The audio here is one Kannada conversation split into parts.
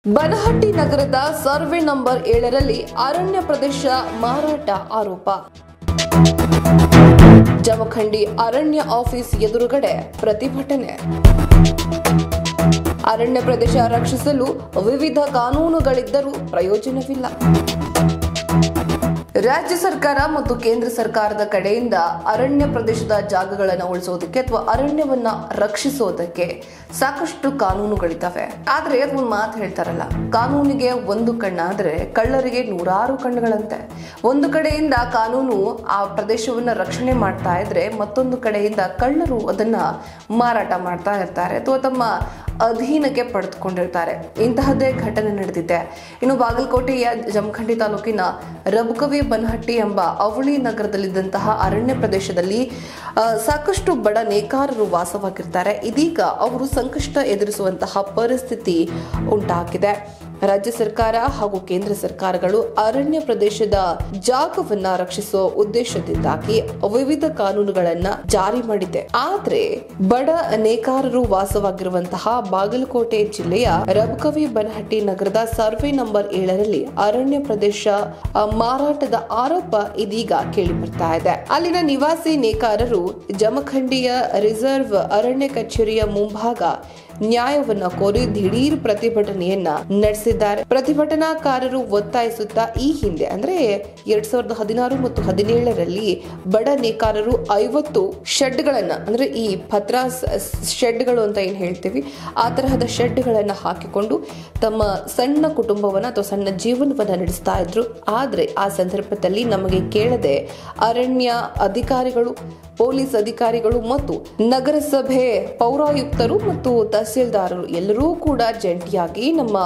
ಬನಹಟ್ಟಿ ನಗರದ ಸರ್ವೆ ನಂಬರ್ ಏಳರಲ್ಲಿ ಅರಣ್ಯ ಪ್ರದೇಶ ಮಾರಾಟ ಆರೋಪ ಜಮಖಂಡಿ ಅರಣ್ಯ ಆಫೀಸ್ ಎದುರುಗಡೆ ಪ್ರತಿಭಟನೆ ಅರಣ್ಯ ಪ್ರದೇಶ ರಕ್ಷಿಸಲು ವಿವಿಧ ಕಾನೂನುಗಳಿದ್ದರೂ ಪ್ರಯೋಜನವಿಲ್ಲ ರಾಜ್ಯ ಸರ್ಕಾರ ಮತ್ತು ಕೇಂದ್ರ ಸರ್ಕಾರದ ಕಡೆಯಿಂದ ಅರಣ್ಯ ಪ್ರದೇಶದ ಜಾಗಗಳನ್ನು ಉಳಿಸೋದಕ್ಕೆ ಅಥವಾ ಅರಣ್ಯವನ್ನ ರಕ್ಷಿಸೋದಕ್ಕೆ ಸಾಕಷ್ಟು ಕಾನೂನುಗಳಿದ್ದಾವೆ ಆದ್ರೆ ಅದು ಒಂದು ಮಾತು ಹೇಳ್ತಾರಲ್ಲ ಕಾನೂನಿಗೆ ಒಂದು ಕಣ್ಣಾದ್ರೆ ಕಳ್ಳರಿಗೆ ನೂರಾರು ಕಣ್ಣುಗಳಂತೆ ಒಂದು ಕಡೆಯಿಂದ ಕಾನೂನು ಆ ಪ್ರದೇಶವನ್ನ ರಕ್ಷಣೆ ಮಾಡ್ತಾ ಇದ್ರೆ ಮತ್ತೊಂದು ಕಡೆಯಿಂದ ಕಳ್ಳರು ಅದನ್ನ ಮಾರಾಟ ಮಾಡ್ತಾ ಇರ್ತಾರೆ ಅಥವಾ ತಮ್ಮ ಅಧೀನಕ್ಕೆ ಪಡೆದುಕೊಂಡಿರ್ತಾರೆ ಇಂತಹದ್ದೇ ಘಟನೆ ನಡೆದಿದೆ ಇನ್ನು ಬಾಗಲಕೋಟೆಯ ಜಮಖಂಡಿ ತಾಲೂಕಿನ ರಬಕವಿ ಬನಹಟ್ಟಿ ಎಂಬ ಅವಳಿ ನಗರದಲ್ಲಿದ್ದಂತಹ ಅರಣ್ಯ ಪ್ರದೇಶದಲ್ಲಿ ಆ, ಸಾಕಷ್ಟು ಬಡ ನೇಕಾರರು ವಾಸವಾಗಿರ್ತಾರೆ ಇದೀಗ ಅವರು ಸಂಕಷ್ಟ ಎದುರಿಸುವಂತಹ ಪರಿಸ್ಥಿತಿ ಉಂಟಾಗಿದೆ ರಾಜ್ಯ ಸರ್ಕಾರ ಹಾಗೂ ಕೇಂದ್ರ ಸರ್ಕಾರಗಳು ಅರಣ್ಯ ಪ್ರದೇಶದ ಜಾಗವನ್ನ ರಕ್ಷಿಸುವ ಉದ್ದೇಶದಿಂದಾಗಿ ವಿವಿಧ ಕಾನೂನುಗಳನ್ನ ಜಾರಿ ಮಾಡಿದೆ ಆದ್ರೆ ಬಡ ನೇಕಾರರು ವಾಸವಾಗಿರುವಂತಹ ಬಾಗಲಕೋಟೆ ಜಿಲ್ಲೆಯ ರಬಕವಿ ಬನಹಟ್ಟಿ ನಗರದ ಸರ್ವೆ ನಂಬರ್ ಏಳರಲ್ಲಿ ಅರಣ್ಯ ಪ್ರದೇಶ ಆ, ಮಾರಾಟದ ಆರೋಪ ಇದೀಗ ಕೇಳಿ ಬರ್ತಾ ಇದೆ ಅಲ್ಲಿನ ನಿವಾಸಿ ನೇಕಾರರು ಜಮಖಂಡಿಯ ರಿಸರ್ವ್ ಅರಣ್ಯ ಕಚೇರಿಯ ಮುಂಭಾಗ ನ್ಯಾಯವನ್ನ ಕೋರಿ ದಿಢೀರ್ ಪ್ರತಿಭಟನೆಯನ್ನ ನಡೆಸಿದ್ದಾರೆ ಪ್ರತಿಭಟನಾಕಾರರು ಒತ್ತಾಯಿಸುತ್ತಾ ಈ ಹಿಂದೆ ಅಂದ್ರೆ ಎರಡ್ ಸಾವಿರದ ಹದಿನಾರು ಮತ್ತು ಹದಿನೇಳರಲ್ಲಿ ಬಡ ನೇಕಾರರು ಐವತ್ತು ಶೆಡ್ಗಳನ್ನ ಅಂದ್ರೆ ಈ ಪತ್ರಾಸ್ ಶೆಡ್ಗಳು ಅಂತ ಏನ್ ಹೇಳ್ತೀವಿ ಆ ತರಹದ ಶೆಡ್ಗಳನ್ನ ಹಾಕಿಕೊಂಡು ತಮ್ಮ ಸಣ್ಣ ಕುಟುಂಬವನ್ನ ಅಥವಾ ಸಣ್ಣ ಜೀವನವನ್ನ ನಡೆಸ್ತಾ ಇದ್ರು ಆದ್ರೆ ಆ ಸಂದರ್ಭದಲ್ಲಿ ನಮಗೆ ಕೇಳದೆ ಅರಣ್ಯ ಅಧಿಕಾರಿಗಳು ಪೊಲೀಸ್ ಅಧಿಕಾರಿಗಳು ಮತ್ತು ನಗರಸಭೆ ಪೌರಾಯುಕ್ತರು ಮತ್ತು ತಹಸೀಲ್ದಾರರು ಎಲ್ಲರೂ ಕೂಡ ಜಂಟಿಯಾಗಿ ನಮ್ಮ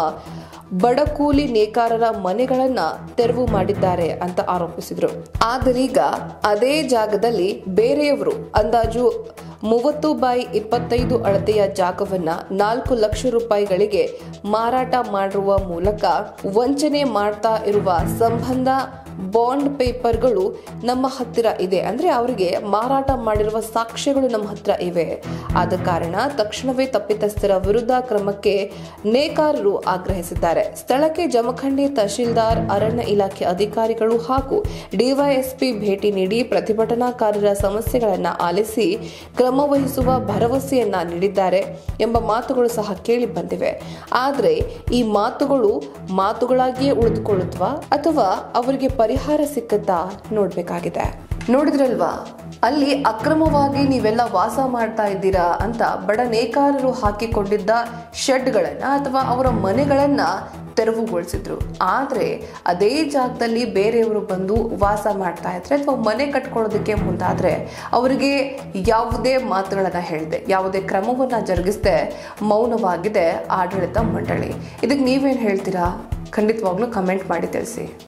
ಬಡ ಕೂಲಿ ನೇಕಾರರ ಮನೆಗಳನ್ನ ತೆರವು ಮಾಡಿದ್ದಾರೆ ಅಂತ ಆರೋಪಿಸಿದ್ರು ಆದರೀಗ ಅದೇ ಜಾಗದಲ್ಲಿ ಬೇರೆಯವರು ಅಂದಾಜು ಮೂವತ್ತು ಬೈ ಇಪ್ಪತ್ತೈದು ಅಳತೆಯ ಜಾಗವನ್ನ ನಾಲ್ಕು ಲಕ್ಷ ರೂಪಾಯಿಗಳಿಗೆ ಮಾರಾಟ ಮಾಡುವ ಮೂಲಕ ವಂಚನೆ ಮಾಡ್ತಾ ಇರುವ ಸಂಬಂಧ ಬಾಂಡ್ ಪೇಪರ್ಗಳು ನಮ್ಮ ಹತ್ತಿರ ಇದೆ ಅಂದ್ರೆ ಅವರಿಗೆ ಮಾರಾಟ ಮಾಡಿರುವ ಸಾಕ್ಷ್ಯಗಳು ನಮ್ಮ ಹತ್ರ ಇವೆ ಆದ ಕಾರಣ ತಕ್ಷಣವೇ ತಪ್ಪಿತಸ್ಥರ ವಿರುದ್ಧ ಕ್ರಮಕ್ಕೆ ನೇಕಾರರು ಆಗ್ರಹಿಸಿದ್ದಾರೆ ಸ್ಥಳಕ್ಕೆ ಜಮಖಂಡಿ ತಹಶೀಲ್ದಾರ್ ಅರಣ್ಯ ಇಲಾಖೆ ಅಧಿಕಾರಿಗಳು ಹಾಗೂ ಡಿವೈಎಸ್ಪಿ ಭೇಟಿ ನೀಡಿ ಪ್ರತಿಭಟನಾಕಾರರ ಸಮಸ್ಯೆಗಳನ್ನ ಆಲಿಸಿ ಕ್ರಮ ವಹಿಸುವ ಭರವಸೆಯನ್ನ ನೀಡಿದ್ದಾರೆ ಎಂಬ ಮಾತುಗಳು ಸಹ ಕೇಳಿ ಬಂದಿವೆ ಆದ್ರೆ ಈ ಮಾತುಗಳು ಮಾತುಗಳಾಗಿಯೇ ಉಳಿದುಕೊಳ್ಳುತ್ತವಾ ಅಥವಾ ಅವರಿಗೆ ಪರಿಹಾರ ಸಿಕ್ಕತ್ತಾ ನೋಡ್ಬೇಕಾಗಿದೆ ನೋಡಿದ್ರಲ್ವಾ ಅಲ್ಲಿ ಅಕ್ರಮವಾಗಿ ನೀವೆಲ್ಲ ವಾಸ ಮಾಡ್ತಾ ಇದ್ದೀರಾ ಅಂತ ಬಡ ನೇಕಾರರು ಹಾಕಿಕೊಂಡಿದ್ದ ಶೆಡ್ಗಳನ್ನ ಅಥವಾ ಅವರ ಮನೆಗಳನ್ನ ತೆರವುಗೊಳಿಸಿದ್ರು ಆದ್ರೆ ಅದೇ ಜಾಗದಲ್ಲಿ ಬೇರೆಯವರು ಬಂದು ವಾಸ ಮಾಡ್ತಾ ಇದ್ರೆ ಅಥವಾ ಮನೆ ಕಟ್ಕೊಳ್ಳೋದಕ್ಕೆ ಮುಂದಾದ್ರೆ ಅವರಿಗೆ ಯಾವುದೇ ಮಾತುಗಳನ್ನ ಹೇಳಿದೆ ಯಾವುದೇ ಕ್ರಮವನ್ನ ಜರುಗಿಸದೆ ಮೌನವಾಗಿದೆ ಆಡಳಿತ ಮಂಡಳಿ ಇದಕ್ಕೆ ನೀವೇನ್ ಹೇಳ್ತೀರಾ ಖಂಡಿತವಾಗ್ಲೂ ಕಮೆಂಟ್ ಮಾಡಿ ತಿಳಿಸಿ